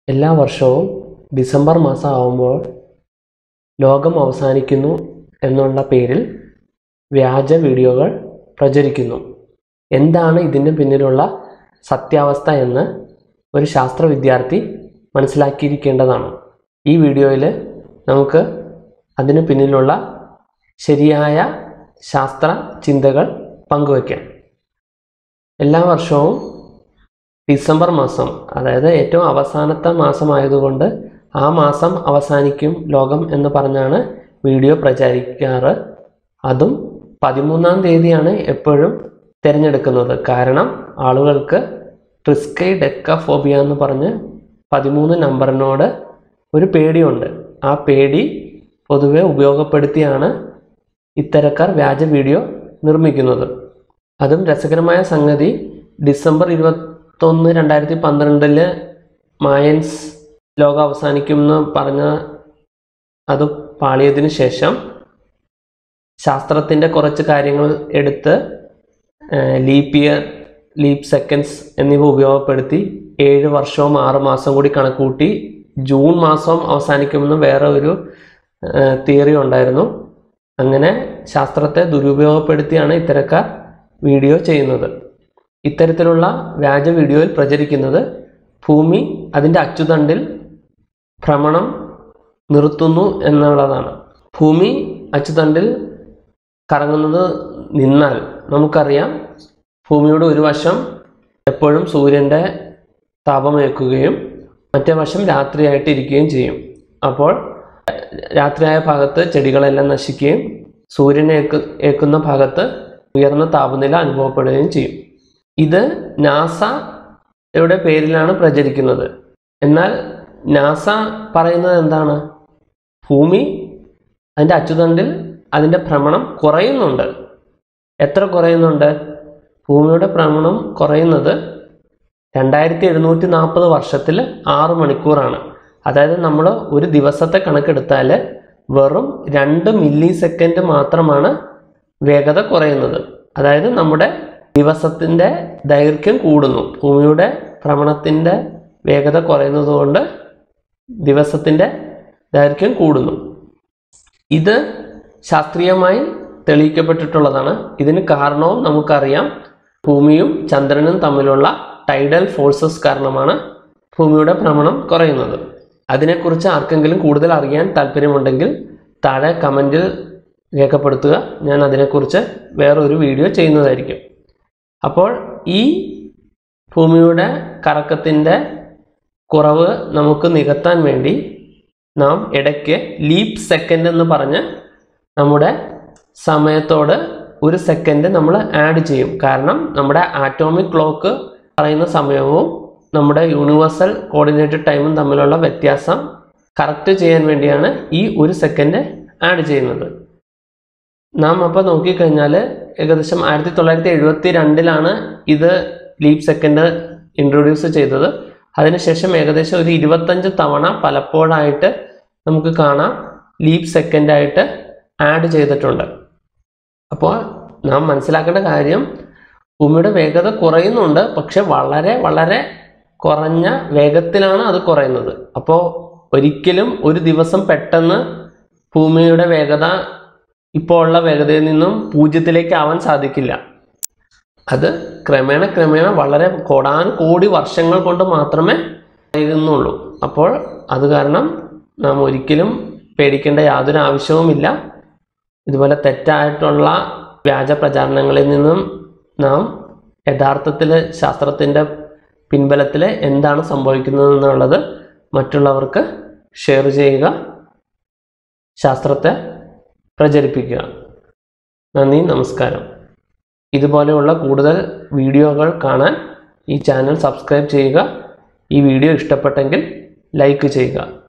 എല്ലാ വർഷവും ഡിസംബർ മാസം ആവുമ്പോൾ ലോകം അവസാനിക്കുന്നു എന്നുള്ള പേരിൽ വ്യാജ വീഡിയോകൾ പ്രചരിക്കുന്നു എന്താണ് ഇതിൻ്റെ പിന്നിലുള്ള സത്യാവസ്ഥ എന്ന് ഒരു ശാസ്ത്ര വിദ്യാർത്ഥി മനസ്സിലാക്കിയിരിക്കേണ്ടതാണ് ഈ വീഡിയോയിൽ നമുക്ക് അതിന് പിന്നിലുള്ള ശരിയായ ശാസ്ത്ര ചിന്തകൾ പങ്കുവയ്ക്കാം എല്ലാ വർഷവും ഡിസംബർ മാസം അതായത് ഏറ്റവും അവസാനത്തെ മാസമായതുകൊണ്ട് ആ മാസം അവസാനിക്കും ലോകം എന്ന് പറഞ്ഞാണ് വീഡിയോ പ്രചരിക്കാറ് അതും പതിമൂന്നാം തീയതിയാണ് എപ്പോഴും തിരഞ്ഞെടുക്കുന്നത് കാരണം ആളുകൾക്ക് ട്രിസ്കൈ ഡെക്കഫോബിയ എന്ന് പറഞ്ഞ് പതിമൂന്ന് നമ്പറിനോട് ഒരു പേടിയുണ്ട് ആ പേടി പൊതുവെ ഉപയോഗപ്പെടുത്തിയാണ് ഇത്തരക്കാർ വ്യാജ വീഡിയോ നിർമ്മിക്കുന്നത് അതും രസകരമായ സംഗതി ഡിസംബർ ഇരുപത്തൊന്ന് രണ്ടായിരത്തി പന്ത്രണ്ടില് മായൻസ് ലോകം അവസാനിക്കുമെന്ന് പറഞ്ഞ അത് പാളിയതിനു ശേഷം ശാസ്ത്രത്തിൻ്റെ കുറച്ച് കാര്യങ്ങൾ എടുത്ത് ലീപ്പ് ഇയർ ലീപ്പ് സെക്കൻഡ്സ് എന്നിവ ഉപയോഗപ്പെടുത്തി ഏഴ് വർഷവും ആറ് മാസം കൂടി കണക്കൂട്ടി ജൂൺ മാസം അവസാനിക്കുമെന്ന് വേറെ ഒരു തിയറി ഉണ്ടായിരുന്നു അങ്ങനെ ശാസ്ത്രത്തെ ദുരുപയോഗപ്പെടുത്തിയാണ് ഇത്തരക്കാർ വീഡിയോ ചെയ്യുന്നത് ഇത്തരത്തിലുള്ള വ്യാജ വീഡിയോയിൽ പ്രചരിക്കുന്നത് ഭൂമി അതിൻ്റെ അച്ചുതണ്ടിൽ ഭ്രമണം നിർത്തുന്നു എന്നുള്ളതാണ് ഭൂമി അച്ചുതണ്ടിൽ കറങ്ങുന്നത് നിന്നാൽ നമുക്കറിയാം ഭൂമിയുടെ ഒരു വശം എപ്പോഴും സൂര്യൻ്റെ താപമേൽക്കുകയും മറ്റേ വശം രാത്രിയായിട്ട് ഇരിക്കുകയും ചെയ്യും അപ്പോൾ രാത്രിയായ ഭാഗത്ത് ചെടികളെല്ലാം നശിക്കുകയും സൂര്യനെ ഏക്ക് ഏക്കുന്ന ഭാഗത്ത് ഉയർന്ന താപനില അനുഭവപ്പെടുകയും ചെയ്യും ഇത് നാസയുടെ പേരിലാണ് പ്രചരിക്കുന്നത് എന്നാൽ നാസ പറയുന്നത് എന്താണ് ഭൂമി അതിൻ്റെ അച്ചുതണ്ടിൽ അതിൻ്റെ ഭ്രമണം കുറയുന്നുണ്ട് എത്ര കുറയുന്നുണ്ട് ഭൂമിയുടെ ഭ്രമണം കുറയുന്നത് രണ്ടായിരത്തി എഴുന്നൂറ്റി നാൽപ്പത് വർഷത്തിൽ ആറ് മണിക്കൂറാണ് അതായത് നമ്മൾ ഒരു ദിവസത്തെ കണക്കെടുത്താൽ വെറും രണ്ട് മില്ലി സെക്കൻഡ് മാത്രമാണ് വേഗത കുറയുന്നത് അതായത് നമ്മുടെ ദിവസത്തിൻ്റെ ദൈർഘ്യം കൂടുന്നു ഭൂമിയുടെ ഭ്രമണത്തിൻ്റെ വേഗത കുറയുന്നത് കൊണ്ട് ദിവസത്തിൻ്റെ ദൈർഘ്യം കൂടുന്നു ഇത് ശാസ്ത്രീയമായി തെളിയിക്കപ്പെട്ടിട്ടുള്ളതാണ് ഇതിന് കാരണവും നമുക്കറിയാം ഭൂമിയും ചന്ദ്രനും തമ്മിലുള്ള ടൈഡൽ ഫോഴ്സസ് കാരണമാണ് ഭൂമിയുടെ ഭ്രമണം കുറയുന്നത് അതിനെക്കുറിച്ച് ആർക്കെങ്കിലും കൂടുതൽ അറിയാൻ താല്പര്യമുണ്ടെങ്കിൽ താഴെ കമൻറ്റിൽ രേഖപ്പെടുത്തുക ഞാൻ അതിനെക്കുറിച്ച് വേറൊരു വീഡിയോ ചെയ്യുന്നതായിരിക്കും അപ്പോൾ ഈ ഭൂമിയുടെ കറക്കത്തിൻ്റെ കുറവ് നമുക്ക് നികത്താൻ വേണ്ടി നാം ഇടയ്ക്ക് ലീപ്പ് സെക്കൻഡ് എന്ന് പറഞ്ഞ് നമ്മുടെ സമയത്തോട് ഒരു സെക്കൻഡ് നമ്മൾ ആഡ് ചെയ്യും കാരണം നമ്മുടെ ആറ്റോമിക് ക്ലോക്ക് പറയുന്ന സമയവും നമ്മുടെ യൂണിവേഴ്സൽ കോർഡിനേറ്റഡ് ടൈമും തമ്മിലുള്ള വ്യത്യാസം കറക്റ്റ് ചെയ്യാൻ വേണ്ടിയാണ് ഈ ഒരു സെക്കൻഡ് ആഡ് ചെയ്യുന്നത് നാം അപ്പോൾ നോക്കിക്കഴിഞ്ഞാൽ ഏകദേശം ആയിരത്തി തൊള്ളായിരത്തി എഴുപത്തി രണ്ടിലാണ് ഇത് ലീപ് സെക്കൻഡ് ഇൻട്രൊഡ്യൂസ് ചെയ്തത് അതിനുശേഷം ഏകദേശം ഒരു ഇരുപത്തഞ്ച് തവണ പലപ്പോഴായിട്ട് നമുക്ക് കാണാം ലീപ് സെക്കൻഡായിട്ട് ആഡ് ചെയ്തിട്ടുണ്ട് അപ്പോൾ നാം മനസ്സിലാക്കേണ്ട കാര്യം ഭൂമിയുടെ വേഗത കുറയുന്നുണ്ട് പക്ഷെ വളരെ വളരെ കുറഞ്ഞ വേഗത്തിലാണ് അത് കുറയുന്നത് അപ്പോൾ ഒരിക്കലും ഒരു ദിവസം പെട്ടെന്ന് ഭൂമിയുടെ വേഗത ഇപ്പോൾ ഉള്ള വേഗതയിൽ നിന്നും പൂജ്യത്തിലേക്ക് ആവാൻ സാധിക്കില്ല അത് ക്രമേണ ക്രമേണ വളരെ കോടാൻ കോടി വർഷങ്ങൾ കൊണ്ട് മാത്രമേ കഴിയുന്നുള്ളൂ അപ്പോൾ അത് കാരണം നാം ഒരിക്കലും പേടിക്കേണ്ട യാതൊരു ആവശ്യവുമില്ല ഇതുപോലെ തെറ്റായിട്ടുള്ള വ്യാജ പ്രചാരണങ്ങളിൽ നിന്നും നാം യഥാർത്ഥത്തിൽ ശാസ്ത്രത്തിൻ്റെ പിൻബലത്തിൽ എന്താണ് സംഭവിക്കുന്നത് എന്നുള്ളത് മറ്റുള്ളവർക്ക് ഷെയർ ചെയ്യുക ശാസ്ത്രത്തെ പ്രചരിപ്പിക്കുക നന്ദി നമസ്കാരം ഇതുപോലെയുള്ള കൂടുതൽ വീഡിയോകൾ കാണാൻ ഈ ചാനൽ സബ്സ്ക്രൈബ് ചെയ്യുക ഈ വീഡിയോ ഇഷ്ടപ്പെട്ടെങ്കിൽ ലൈക്ക് ചെയ്യുക